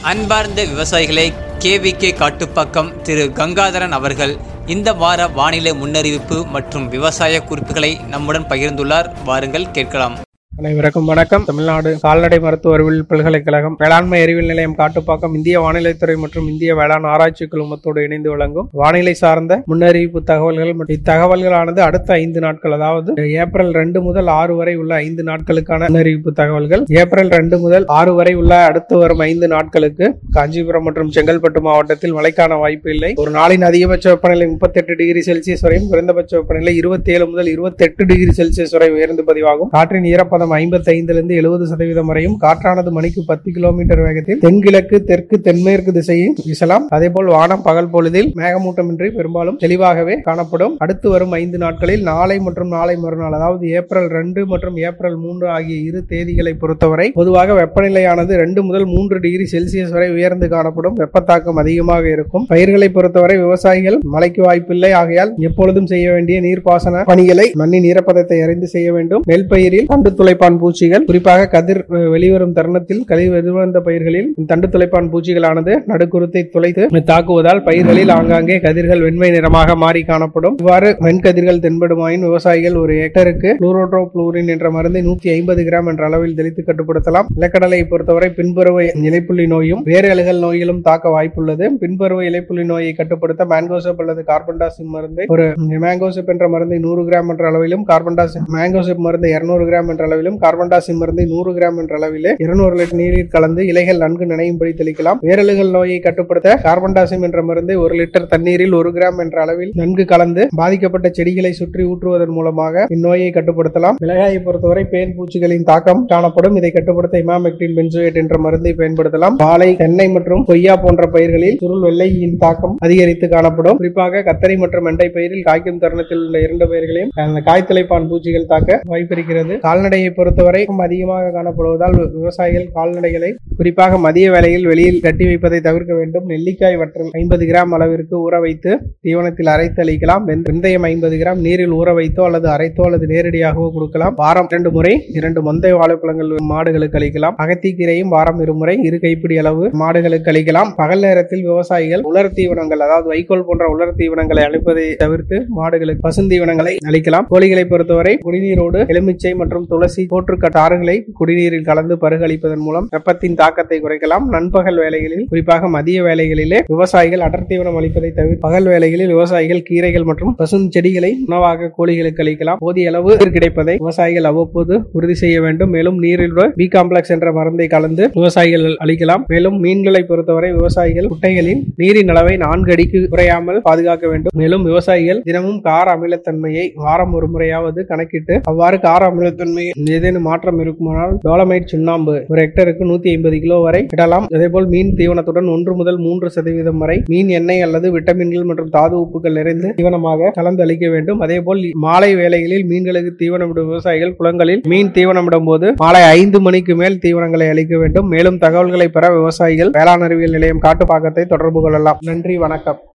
அன்பார்ந்த விவசாயிகளே கேவிகே காட்டுப்பாக்கம் திரு கங்காதரன் அவர்கள் இந்த வார வானிலை முன்னறிவிப்பு மற்றும் விவசாய குறிப்புகளை நம்முடன் பகிர்ந்துள்ளார் வாருங்கள் கேட்கலாம் அனைவருக்கும் வணக்கம் தமிழ்நாடு கால்நடை மருத்துவ அறிவியல் பல்கலைக்கழகம் வேளாண்மை அறிவியல் நிலையம் காட்டுப்பாக்கம் இந்திய வானிலைத்துறை மற்றும் இந்திய வேளாண் ஆராய்ச்சி குழுமத்தோடு இணைந்து வழங்கும் வானிலை சார்ந்த முன்னறிவிப்பு தகவல்கள் மற்றும் இத்தகவல்களானது அடுத்த ஐந்து நாட்கள் அதாவது ஏப்ரல் ரெண்டு முதல் ஆறு வரை உள்ள ஐந்து நாட்களுக்கான முன்னறிவிப்பு தகவல்கள் ஏப்ரல் ரெண்டு முதல் ஆறு வரை உள்ள அடுத்து வரும் ஐந்து நாட்களுக்கு காஞ்சிபுரம் மற்றும் செங்கல்பட்டு மாவட்டத்தில் மழைக்கான வாய்ப்பு இல்லை ஒரு நாளின் அதிகபட்ச வெப்பநிலை முப்பத்தெட்டு டிகிரி செல்சியஸ் வரையும் குறைந்தபட்ச வெப்பநிலை இருபத்தி ஏழு முதல் இருபத்தெட்டு டிகிரி செல்சியஸ் வரை உயர்ந்து பதிவாகும் காற்றின் ஈரப்பதம் ஐம்பத்தைந்திலிருந்து எழுபது சதவீதம் வரையும் காற்றானது மணிக்கு பத்து கிலோமீட்டர் வேகத்தில் தென்கிழக்கு தெற்கு தென்மேற்கு திசையில் வீசலாம் அதேபோல் வானம் பகல் பொழுதில் மேகமூட்டமின்றி பெரும்பாலும் தெளிவாகவே காணப்படும் அடுத்து வரும் ஐந்து நாட்களில் நாளை மற்றும் நாளை மறுநாள் அதாவது ஏப்ரல் ரெண்டு மற்றும் ஏப்ரல் மூன்று ஆகிய இரு தேதிகளை பொறுத்தவரை பொதுவாக வெப்பநிலையானது ரெண்டு முதல் மூன்று டிகிரி செல்சியஸ் வரை உயர்ந்து காணப்படும் வெப்பத்தாக்கம் அதிகமாக இருக்கும் பயிர்களை பொறுத்தவரை விவசாயிகள் மழைக்கு வாய்ப்பில்லை ஆகையால் எப்பொழுதும் செய்ய வேண்டிய நீர்ப்பாசன பணிகளை மண்ணின் ஈரப்பதத்தை அறிந்து செய்ய வேண்டும் நெல் பயிரில் தண்டு துளைப்பான் பூச்சிகள் குறிப்பாக கதிர் அஹ், வெளிவரும் தருணத்தில் கழிவு எதிர்வந்த பயிர்களில் தண்டு துளைப்பான் பூச்சிகளானது நடுக்குருத்தை துளைத்து தாக்குவதால் பயிர்களில் ஆங்காங்கே கதிர்கள் வெண்மை நிறமாக மாறி காணப்படும் இவ்வாறு வெண்கதிர்கள் தென்படுமாயின் விவசாயிகள் ஒரு ஹெக்டருக்கு புளூரோட்ரோப்ளூரின் என்ற மருந்தை நூத்தி ஐம்பது கிராம் என்ற அளவில் தெளித்து கட்டுப்படுத்தலாம் நிலக்கடலை பொறுத்தவரை பின்பருவ இலைப்புள்ளி நோயும் வேறு அழுகல் நோய்களும் தாக்க வாய்ப்புள்ளது பின்பருவ இலைப்புள்ளி நோயை கட்டுப்படுத்த மேங்கோசப் அல்லது கார்பன்டாசிம் மருந்தை ஒரு மேங்கோசப் என்ற மருந்தை நூறு கிராம் என்ற அளவிலும் கார்பன்டாசிம் மேங்கோசப் மருந்தை இருநூறு கிராம் என்ற அளவிலும் கார்பன்டாசிம் மருந்தை நூறு கிராம் என்ற அளவிலே இருநூறு லிட்டர் நீரில் கலந்து இலைகள் நன்கு நனையும்படி தெளிக்கலாம் வேரலுகள் நோயை கட்டுப்படுத்த கார்பன்டாசிம் என்ற மருந்தை ஒரு லிட்டர் தண்ணீரில் ஒரு கிராம் என்ற அளவில் நன்கு கலந்து பாதிக்கப்பட்ட செடிகளை சுற்றி ஊற்றுவதன் மூலமாக இந்நோயை கட்டுப்படுத்தலாம் மிளகாயை பொறுத்தவரை பேன் பூச்சிகளின் தாக்கம் காணப்படும் இதை கட்டுப்படுத்த இமாமெக்டின் பென்சோயேட் என்ற மருந்தை பயன்படுத்தலாம் வாழை தென்னை மற்றும் கொய்யா போன்ற பயிர்களில் சுருள் வெள்ளையின் தாக்கம் அதிகரித்து காணப்படும் குறிப்பாக கத்தரி மற்றும் வெண்டை பயிரில் காய்க்கும் தருணத்தில் உள்ள இரண்டு பயிர்களையும் அந்த காய்த்தலைப்பான் பூச்சிகள் தாக்க வாய்ப்பிருக்கிறது கால்நடையை பொறுத்தவரை அதிகமாக காணப்படுவதால் வி- விவசாயிகள் கால்நடைகளை குறிப்பாக மதிய வேளையில் வெளியில் கட்டி வைப்பதை தவிர்க்க வேண்டும் நெல்லிக்காய் வற்றல் ஐம்பது கிராம் அளவிற்கு ஊற வைத்து தீவனத்தில் அரைத்து அளிக்கலாம் வெந்- வெந்தயம் ஐம்பது கிராம் நீரில் ஊற வைத்தோ அல்லது அரைத்தோ அல்லது நேரடியாகவோ கொடுக்கலாம் வாரம் இரண்டு முறை இரண்டு மந்தை வாழைப்பழங்கள் மாடுகளுக்கு அளிக்கலாம் அகத்திக்கீரையும் வாரம் இருமுறை இரு கைப்பிடி அளவு மாடுகளுக்கு அளிக்கலாம் பகல் நேரத்தில் விவசாயிகள் உலர் தீவனங்கள் அதாவது வைக்கோல் போன்ற உலர் தீவனங்களை அளிப்பதை தவிர்த்து மாடுகளுக்கு பசுந்தீவனங்களை அளிக்கலாம் கோழிகளை பொறுத்தவரை குடிநீரோடு எலுமிச்சை மற்றும் துளசி போற்றுக்க தாறுகளை குடிநீரில் கலந்து பருகளிப்பதன் மூலம் வெப்பத்தின் தாக்கத்தை குறைக்கலாம் நண்பகல் வேளைகளில் குறிப்பாக மதிய வேளைகளிலே விவசாயிகள் அடர் தீவனம் அளிப்பதை தவிர பகல் வேளைகளில் விவசாயிகள் கீரைகள் மற்றும் பசும் செடிகளை உணவாக கோழிகளுக்கு அளிக்கலாம் போதிய அளவு நீர் கிடைப்பதை விவசாயிகள் அவ்வப்போது உறுதி செய்ய வேண்டும் மேலும் நீரில் பி காம்ப்ளெக்ஸ் என்ற மருந்தை கலந்து விவசாயிகள் அளிக்கலாம் மேலும் மீன்களை பொறுத்தவரை விவசாயிகள் குட்டைகளில் நீரின் அளவை நான்கு அடிக்கு குறையாமல் பாதுகாக்க வேண்டும் மேலும் விவசாயிகள் தினமும் கார அமிலத்தன்மையை வாரம் ஒரு முறையாவது கணக்கிட்டு அவ்வாறு கார அமிலத்தன்மையில் ஏதேனும் மாற்றம் இருக்குமானால் டோலமைட் சுண்ணாம்பு ஒரு ஹெக்டருக்கு நூத்தி ஐம்பது கிலோ வரை இடலாம் அதேபோல் மீன் தீவனத்துடன் ஒன்று முதல் மூன்று சதவீதம் வரை மீன் எண்ணெய் அல்லது விட்டமின்கள் மற்றும் தாது உப்புகள் நிறைந்து தீவனமாக கலந்து அளிக்க வேண்டும் அதேபோல் மாலை வேளைகளில் மீன்களுக்கு தீவனமிடும் விவசாயிகள் குளங்களில் மீன் தீவனமிடும் போது மாலை ஐந்து மணிக்கு மேல் தீவனங்களை அளிக்க வேண்டும் மேலும் தகவல்களை பெற விவசாயிகள் வேளாண் அறிவியல் நிலையம் காட்டுப்பாக்கத்தை தொடர்பு கொள்ளலாம் நன்றி வணக்கம்